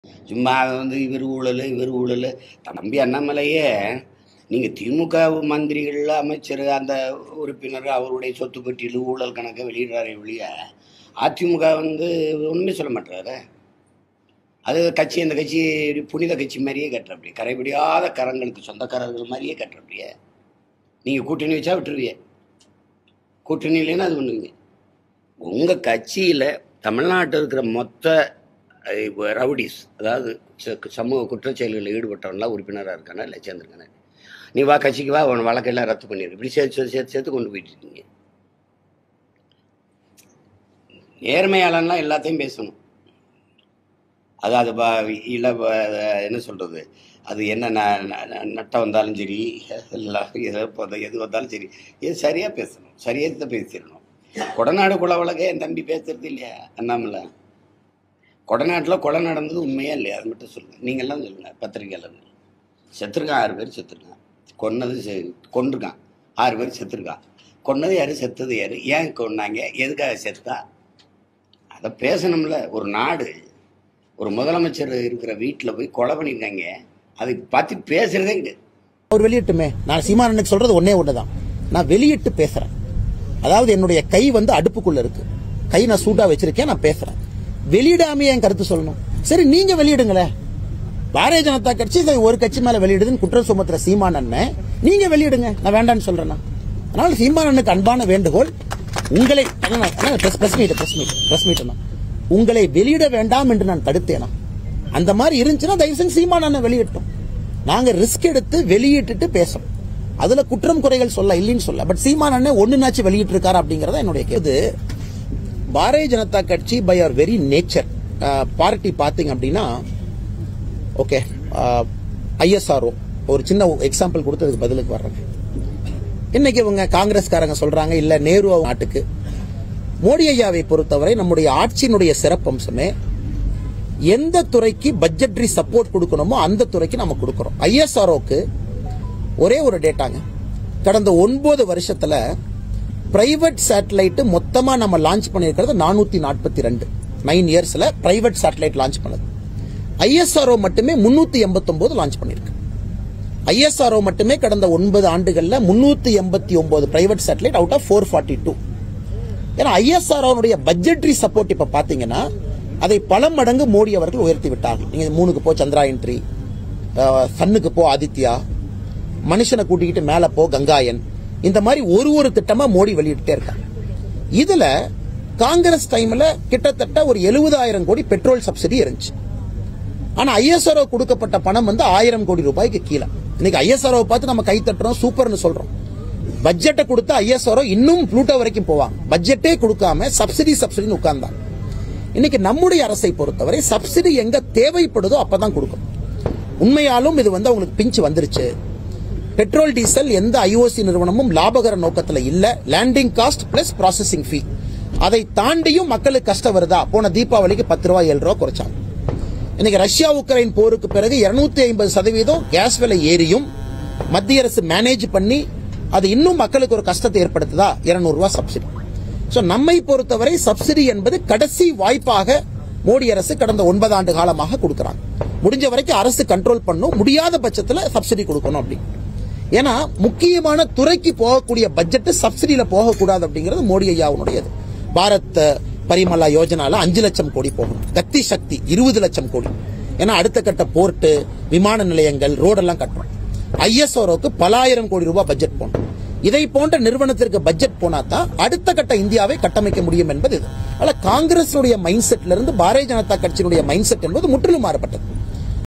சும்மா வந்து இவர் ஊழல் இவர் ஊழல் தம்பி அண்ணாமலையே நீங்கள் திமுக மந்திரிகள் அமைச்சர் அந்த உறுப்பினர் அவருடைய சொத்து பட்டியல் ஊழல் கணக்கை வெளியிடுறாரே ஒழிய அதிமுக வந்து ஒன்றுமே சொல்ல மாட்டாரு அது கட்சி அந்த கட்சி புனித கட்சி மாதிரியே கட்டுறப்படி கரைபிடியாத கரங்களுக்கு சொந்தக்காரர்கள் மாதிரியே கட்டுறப்படியே நீங்கள் கூட்டணி வச்சா விட்டுருவிய கூட்டணி இல்லைன்னா அது பண்ணுவீங்க உங்கள் கட்சியில் தமிழ்நாட்டில் இருக்கிற மொத்த அஹ், ரவுடிஸ் அதாவது ச- சமூக குற்றச்செயல்களில் ஈடுபட்டவன்லாம் உறுப்பினராக இருக்கானா இல்லை சேர்ந்துருக்கானே நீ வா கட்சிக்கு வா உன் வழக்கெல்லாம் ரத்து பண்ணிடு இப்படி சேர்த்து சேர்த்து சேர்த்து சேர்த்து கொண்டு போயிட்டு இருக்கீங்க நேர்மையாளன்லாம் எல்லாத்தையும் பேசணும் அதாவது ப- இல ப- என்ன சொல்கிறது அது என்ன ந- ந- ந- நட்டம் வந்தாலும் சரி எல்லாம் எது இப்போ எது வந்தாலும் சரி இது சரியாக பேசணும் சரியாக தான் பேசிடணும் கொடநாடு குல வழக்கை என் தம்பி பேசுறது இல்லையா அண்ணாமலை கொடநாட்டில் கொலை நடந்தது உண்மையா இல்லையா அது மட்டும் சொல்லுங்கள் நீங்கள்லாம் சொல்லுங்கள் பத்திரிக்கையாளர்கள் செத்துருக்கான் ஆறு பேர் செத்துருக்கான் கொன்னது செ- கொன்றுக்கான் ஆறு பேர் செத்துருக்கான் கொன்னது யாரு செத்தது யாரு ஏன் கொன்னாங்க எதுக்காக செத்தா அதை பேசணும்ல ஒரு நாடு ஒரு முதலமைச்சர் இருக்கிற வீட்டில் போய் கொலை பண்ணியிருக்காங்க அதை பற்றி பேசுறதே இங்கே அவர் வெளியிட்டுமே நான் சீமானனுக்கு சொல்றது ஒன்னே ஒண்ணுதான் நான் வெளியிட்டு பேசுறேன் அதாவது என்னுடைய கை வந்து அடுப்புக்குள்ள இருக்கு கை நான் சூட்டா வச்சிருக்கேன் நான் பேசுறேன் வெளியிடாமையே என் கருத்து சொல்லணும் சரி நீங்க வெளியிடுங்களேன் பாரதிய ஜனதா கட்சி இதை ஒரு கட்சி மேல வெளியிடுதுன்னு குற்றம் சுமத்துற சீமான் அண்ணன் நீங்க வெளியிடுங்க நான் வேண்டாம்னு சொல்றேன்னா அதனால சீமான் அண்ணனுக்கு அன்பான வேண்டுகோள் உங்களை press meet press meet press meet உங்களை வெளியிட வேண்டாம் என்று நான் தடுத்தேனா அந்த மாதிரி இருந்துச்சுன்னா தயவு செஞ்சு சீமான் அண்ணன் வெளியிட்டோம் நாங்க ரிஸ்க் எடுத்து வெளியிட்டுட்டு பேசணும் அதுல குற்றம் குறைகள் சொல்ல இல்லைன்னு சொல்ல பட் சீமான் அண்ணன் ஒண்ணுனாச்சும் வெளியிட்டு இருக்காரு அப்படிங்கறத என்னுடைய இது பாரதிய ஜனதா கட்சி பை ஆர் வெரி நேச்சர் பார்ட்டி பாத்தீங்க அப்படின்னா ஓகே ஐஎஸ்ஆர்ஓ ஒரு சின்ன எக்ஸாம்பிள் கொடுத்ததுக்கு பதிலுக்கு வர்றேன் இன்னைக்கு இவங்க காங்கிரஸ்காரங்க சொல்றாங்க இல்ல நேரு நாட்டுக்கு மோடி ஐயாவை பொறுத்தவரை நம்முடைய ஆட்சியினுடைய சிறப்பம்சமே எந்த துறைக்கு பட்ஜெட்ரி சப்போர்ட் கொடுக்கணுமோ அந்த துறைக்கு நம்ம கொடுக்கறோம் ஐஎஸ்ஆர்ஓக்கு ஒரே ஒரு டேட்டாங்க கடந்த ஒன்பது வருஷத்துல பிரைவேட் சேட்டலைட் மொத்தமா நம்ம லான்ச் பண்ணிருக்கிறது நானூத்தி நாற்பத்தி ரெண்டு நைன் இயர்ஸ்ல பிரைவேட் சேட்டலைட் லான்ச் பண்ணது ஐஎஸ்ஆர்ஓ மட்டுமே முன்னூத்தி எண்பத்தி ஒன்பது லான்ச் பண்ணிருக்கு ஐஎஸ்ஆர்ஓ மட்டுமே கடந்த ஒன்பது ஆண்டுகள்ல முன்னூத்தி எண்பத்தி ஒன்பது private satellite out of four forty two ஏன்னா ஐஎஸ்ஆர்ஓனுடைய பட்ஜெட்ரி சப்போர்ட் இப்ப பாத்தீங்கன்னா அதை பல மடங்கு மோடி அவர்கள் உயர்த்தி விட்டார்கள் நீங்க மூணுக்கு போ சந்திராயன் த்ரீ சன்னுக்கு போ ஆதித்யா மனுஷனை கூட்டிக்கிட்டு மேல போ கங்காயன் இந்த மாதிரி ஒரு ஒரு திட்டமா மோடி வெளியிட்டே இருக்காங்க இதுல காங்கிரஸ் டைம்ல கிட்டத்தட்ட ஒரு எழுபதாயிரம் கோடி பெட்ரோல் சப்சிடி இருந்துச்சு ஆனா ஐஎஸ்ஆர்ஓ கொடுக்கப்பட்ட பணம் வந்து ஆயிரம் கோடி ரூபாய்க்கு கீழே இன்னைக்கு ஐஎஸ்ஆர்ஓ பார்த்து நம்ம கை தட்டுறோம் சூப்பர்னு சொல்றோம் பட்ஜெட்டை கொடுத்து ஐஎஸ்ஆர்ஓ இன்னும் ப்ளூட்டோ வரைக்கும் போவாங்க பட்ஜெட்டே கொடுக்காம சப்சிடி சப்சிடின்னு உட்கார்ந்தாங்க இன்னைக்கு நம்முடைய அரசை பொறுத்தவரை சப்சிடி எங்க தேவைப்படுதோ அப்பதான் கொடுக்கும் உண்மையாலும் இது வந்து அவங்களுக்கு பிஞ்சு வந்துருச்சு பெட்ரோல் டீசல் எந்த ஐஓசி நிறுவனமும் லாபகர நோக்கத்துல இல்ல landing cost plus processing fee அதை தாண்டியும் மக்களுக்கு கஷ்டம் வருதா போன தீபாவளிக்கு பத்து ரூபாய் ஏழு ரூபா குறைச்சாங்க இன்னைக்கு ரஷ்யா உக்ரைன் போருக்கு பிறகு 250 ஐம்பது சதவீதம் கேஸ் விலை ஏறியும் மத்திய அரசு மேனேஜ் பண்ணி அது இன்னும் மக்களுக்கு ஒரு கஷ்டத்தை ஏற்படுத்துதா 200 ரூபாய் சப்சிடி சோ நம்மை பொறுத்தவரை சப்சிடி என்பது கடைசி வாய்ப்பாக மோடி அரசு கடந்த ஒன்பது ஆண்டு காலமாக கொடுக்கறாங்க முடிஞ்ச வரைக்கும் அரசு கண்ட்ரோல் பண்ணும் முடியாத பட்சத்துல சப்சிடி கொடுக்கணும் அப்படி ஏன்னா முக்கியமான துறைக்கு போகக்கூடிய பட்ஜெட் சப்சிடியில போகக்கூடாது அப்படிங்கிறது மோடி ஐயாவுடையது பாரத் பரிமலா யோஜனால அஞ்சு லட்சம் கோடி போகணும் கத்தி சக்தி இருபது லட்சம் கோடி ஏன்னா அடுத்த கட்ட போர்ட்டு விமான நிலையங்கள் ரோடெல்லாம் கட்டணும் ஐஎஸ்ஓருக்கு பலாயிரம் கோடி ரூபாய் பட்ஜெட் போகணும் இதை போன்ற நிறுவனத்திற்கு பட்ஜெட் போனா தான் அடுத்த கட்ட இந்தியாவை கட்டமைக்க முடியும் என்பது இது அதனால காங்கிரசுடைய மைண்ட் செட்ல இருந்து பாரதிய ஜனதா கட்சியினுடைய மைண்ட் செட் என்பது முற்றிலும் மாறுபட்டது